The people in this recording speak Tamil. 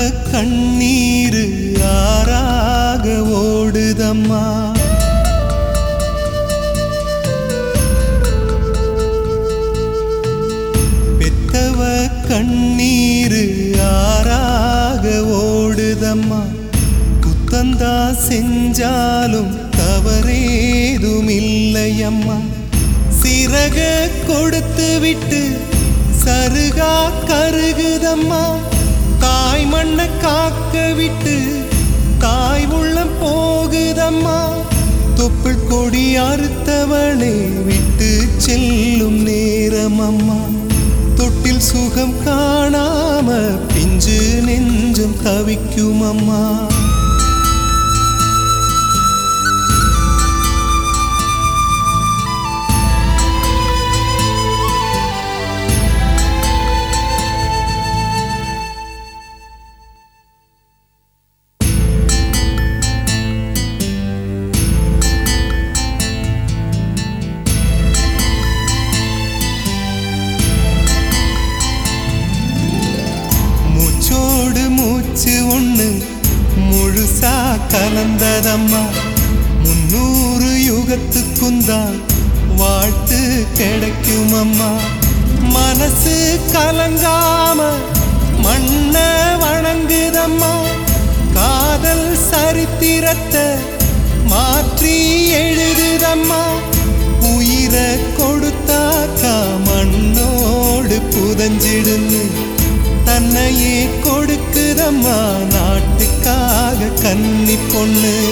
கண்ணீரு ஆறாக ஓடுதம்மா பெத்தவ கண்ணீரு ஆறாக ஓடுதம்மா குத்தந்தா செஞ்சாலும் தவறேதும் இல்லையம்மா சிறக கொடுத்து விட்டு சருகா கருகுதம்மா தாய் மண்ணை காக்க விட்டு தாய் உள்ளம் போகுதம்மா தொப்புள் கொடி அறுத்தவளே விட்டு செல்லும் நேரம் அம்மா தொட்டில் சுகம் காணாம பிஞ்சு நெஞ்சும் தவிக்கும் அம்மா மூச்சோடு மூச்சு ஒண்ணு முழுசா கலந்ததம்மா முன்னூறு யுகத்துக்குந்தான் வாழ்த்து கிடைக்கும் அம்மா மனசு கலங்காம மண்ண வணங்குதம்மா காதல் சரித்திரத்தை மாற்றி எழுதுதம்மா உயிரை கொடுத்தாக்கா மண்ணோடு புதஞ்சிடுன்னு தன்னையே கொடுக்குதம்மா நாட்டுக்காக கன்னி பொண்ணு